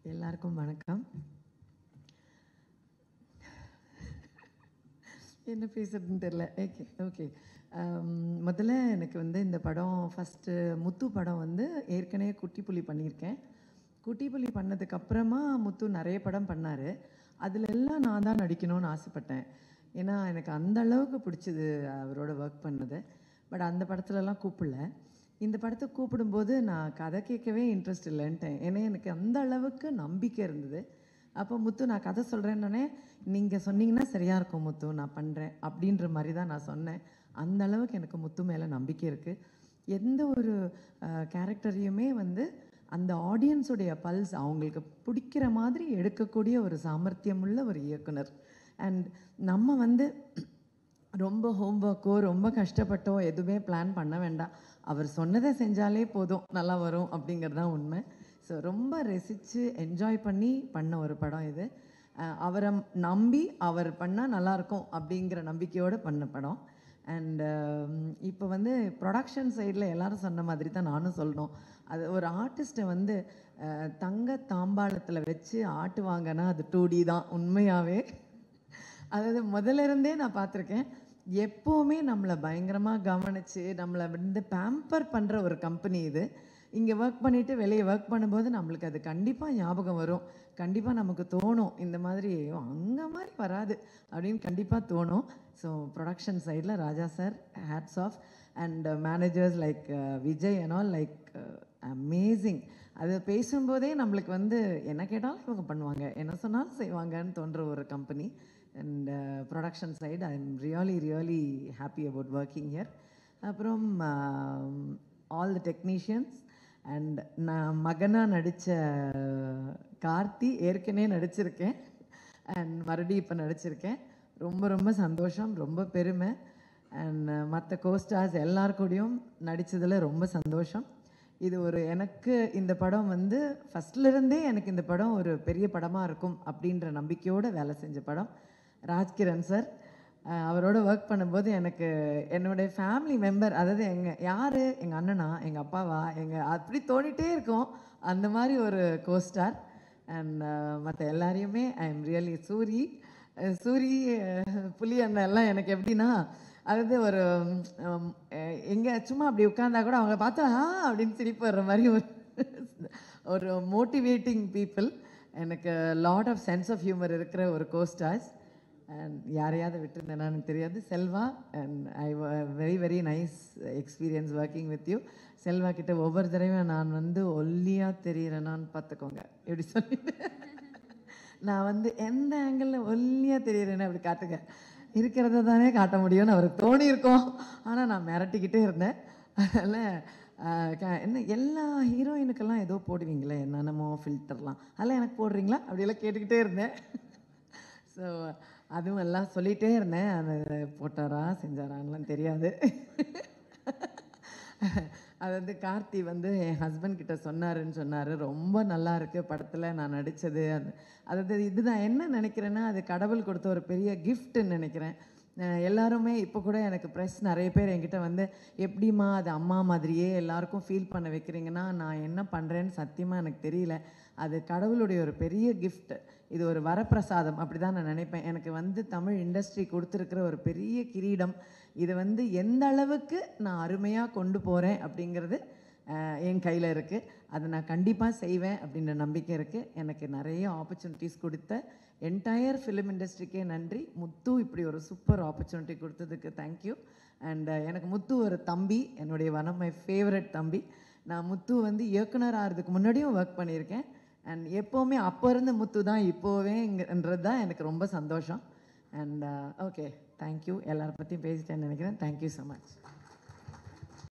எல்லாருக்கும் வணக்கம் என்ன பேசுறதுன்னு தெரில ஓகே ஓகே முதல்ல எனக்கு வந்து இந்த படம் ஃபஸ்ட்டு முத்து படம் வந்து ஏற்கனவே குட்டி புலி பண்ணியிருக்கேன் குட்டி புலி பண்ணதுக்கு அப்புறமா முத்து நிறைய படம் பண்ணார் அதுல எல்லாம் நான் தான் நடிக்கணும்னு ஆசைப்பட்டேன் ஏன்னா எனக்கு அந்த அளவுக்கு பிடிச்சது அவரோட ஒர்க் பண்ணது பட் அந்த படத்துலலாம் கூப்பிடல இந்த படத்தை கூப்பிடும்போது நான் கதை கேட்கவே இன்ட்ரெஸ்ட் இல்லைன்ட்டேன் ஏன்னா எனக்கு அந்த அளவுக்கு நம்பிக்கை இருந்தது அப்போ முத்து நான் கதை சொல்கிறேன்னொடனே நீங்கள் சொன்னீங்கன்னா சரியாக இருக்கும் முத்து நான் பண்ணுறேன் அப்படின்ற மாதிரி தான் நான் சொன்னேன் அந்த அளவுக்கு எனக்கு முத்து மேலே நம்பிக்கை இருக்குது எந்த ஒரு கேரக்டரையுமே வந்து அந்த ஆடியன்ஸுடைய பல்ஸ் அவங்களுக்கு பிடிக்கிற மாதிரி எடுக்கக்கூடிய ஒரு சாமர்த்தியமுள்ள ஒரு இயக்குனர் அண்ட் நம்ம வந்து ரொம்ப ஹோம்ஒர்க்கோ ரொம்ப கஷ்டப்பட்டோ எதுவுமே பிளான் பண்ண வேண்டாம் அவர் சொன்னதை செஞ்சாலே போதும் நல்லா வரும் அப்படிங்கிறது தான் உண்மை ஸோ ரொம்ப ரசித்து என்ஜாய் பண்ணி பண்ண ஒரு படம் இது அஹ் அவரை நம்பி அவர் பண்ணால் நல்லாயிருக்கும் அப்படிங்கிற நம்பிக்கையோடு பண்ண படம் அண்ட் இப்போ வந்து ப்ரொடக்ஷன் சைடில் எல்லாரும் சொன்ன மாதிரி தான் நானும் சொல்லணும் அது ஒரு ஆர்டிஸ்ட்டை வந்து அஹ், தங்க தாம்பாளத்தில் வச்சு ஆட்டுவாங்கன்னா அது டூ டி தான் உண்மையாகவே அதாவது முதல்ல இருந்தே நான் பார்த்துருக்கேன் எப்போவுமே நம்மளை பயங்கரமாக கவனித்து நம்மளை வந்து பேம்பர் பண்ணுற ஒரு கம்பெனி இது இங்கே ஒர்க் பண்ணிவிட்டு வெளியே ஒர்க் பண்ணும்போது நம்மளுக்கு அது கண்டிப்பாக ஞாபகம் வரும் கண்டிப்பாக நமக்கு தோணும் இந்த மாதிரி அங்கே மாதிரி வராது அப்படின்னு கண்டிப்பாக தோணும் ஸோ ப்ரொடக்ஷன் சைடில் Raja sir hats off and managers like Vijay and all like amazing அது பேசும்போதே நம்மளுக்கு வந்து என்ன கேட்டாலும் இவங்க பண்ணுவாங்க என்ன சொன்னாலும் செய்வாங்கன்னு தோன்ற ஒரு company and production side I am really really happy about working here அப்புறம் ஆல் த டெக்னீஷியன்ஸ் அண்ட் நான் மகனாக நடித்த கார்த்தி ஏற்கனவே நடிச்சிருக்கேன் அண்ட் மறுபடியும் இப்போ நடிச்சிருக்கேன் ரொம்ப ரொம்ப சந்தோஷம் ரொம்ப பெருமை அண்ட் மற்ற கோஸ்டார்ஸ் எல்லார் கூடயும் நடித்ததில் ரொம்ப சந்தோஷம் இது ஒரு எனக்கு இந்த படம் வந்து ஃபஸ்ட்ல இருந்தே எனக்கு இந்த படம் ஒரு பெரிய படமாக இருக்கும் அப்படின்ற நம்பிக்கையோடு வேலை செஞ்ச படம் ராஜ்கிரண் சார் அஹ் அவரோட ஒர்க் பண்ணும்போது எனக்கு என்னுடைய ஃபேமிலி மெம்பர் அதாவது எங்கள் யார் எங்கள் அண்ணனா எங்கள் அப்பாவா எங்கள் அப்படி தோணிட்டே இருக்கும் அந்த மாதிரி ஒரு கோஸ்டார் அண்ட் மற்ற எல்லாரையுமே I am really Soori ah Soori ah புலி அண்ணன் எல்லாம் எனக்கு எப்படின்னா அதாவது ஒரு உம், அஹ் எங்க சும்மா அப்படி உட்கார்ந்தா கூட அவங்க பார்த்தா ஆ அப்படின்னு சிரிப்பு வர்ற மாதிரி ஒரு ஒரு மோட்டிவேட்டிங் பீப்புள் எனக்கு lot of sense of humour இருக்கிற ஒரு கோஸ்டார்ஸ் அண்ட் யாரையாவது விட்டுருந்தேனா எனக்கு தெரியாது Selva and I very very nice experience working with you Selva கிட்ட ஒவ்வொரு தடவையும் நான் வந்து ஒல்லியாக தெரியிறேனான்னு பார்த்துக்கோங்க எப்படி சொல்லிட்டு நான் வந்து எந்த ஆங்கிளில் ஒல்லியாக தெரியுறேன்னு அப்படி காட்டுங்க இருக்கிறத தானே காட்ட முடியும்னு அவருக்கு தோணி இருக்கும் ஆனால் நான் மிரட்டிக்கிட்டே இருந்தேன் அதனால் என்ன எல்லா ஹீரோயினுக்கெல்லாம் ஏதோ போடுவீங்களே என்னென்னமோ ஃபில்டர்லாம் அதெல்லாம் எனக்கு போடுறீங்களா அப்படியெல்லாம் கேட்டுக்கிட்டே இருந்தேன் ஸோ அதுவும் எல்லாம் சொல்லிகிட்டே இருந்தேன் அது போட்டாரா செஞ்சாரான்லாம் தெரியாது அது வந்து கார்த்தி வந்து என் ஹஸ்பண்ட் கிட்ட சொன்னாருன்னு சொன்னார் ரொம்ப நல்லா இருக்கு படத்தில் நான் நடித்தது அது அதாவது இதுதான் என்ன நினைக்கிறேன்னா அது கடவுள் கொடுத்த ஒரு பெரிய கிஃப்ட்னு நினைக்கிறேன் அஹ் எல்லாருமே இப்போ கூட எனக்கு ப்ரெஸ் நிறைய பேர் என்கிட்ட வந்து எப்படிம்மா அது அம்மா மாதிரியே எல்லாருக்கும் ஃபீல் பண்ண வைக்கிறீங்கன்னா நான் என்ன பண்ணுறேன்னு சத்தியமாக எனக்கு தெரியல அது கடவுளுடைய ஒரு பெரிய gift இது ஒரு வரப்பிரசாதம் அப்படி தான் நான் நினைப்பேன் எனக்கு வந்து தமிழ் இண்டஸ்ட்ரி கொடுத்துருக்கிற ஒரு பெரிய கிரீடம் இது வந்து எந்த அளவுக்கு நான் அருமையாக கொண்டு போகிறேன் அப்படிங்கிறது அஹ், என் கையில் இருக்குது அதை நான் கண்டிப்பாக செய்வேன் அப்படின்ற நம்பிக்கை இருக்குது எனக்கு நிறைய ஆப்பர்ச்சுனிட்டிஸ் கொடுத்த என்டையர் ஃபிலிம் இண்டஸ்ட்ரிக்கே நன்றி முத்து இப்படி ஒரு சூப்பர் ஆப்பர்ச்சுனிட்டி கொடுத்ததுக்கு தேங்க்யூ அண்ட் எனக்கு முத்து ஒரு தம்பி என்னுடைய ஒன் ஆஃப் மை ஃபேவரட் தம்பி நான் முத்து வந்து இயக்குனர் ஆகிறதுக்கு முன்னாடியும் ஒர்க் பண்ணியிருக்கேன் அண்ட் எப்போவுமே அப்போ இருந்த முத்து தான் இப்போவேங்கிறது தான் எனக்கு ரொம்ப சந்தோஷம் அண்ட் ஓகே தேங்க்யூ எல்லாரை பற்றியும் பேசிட்டேன்னு நினைக்கிறேன் தேங்க்யூ ஸோ மச்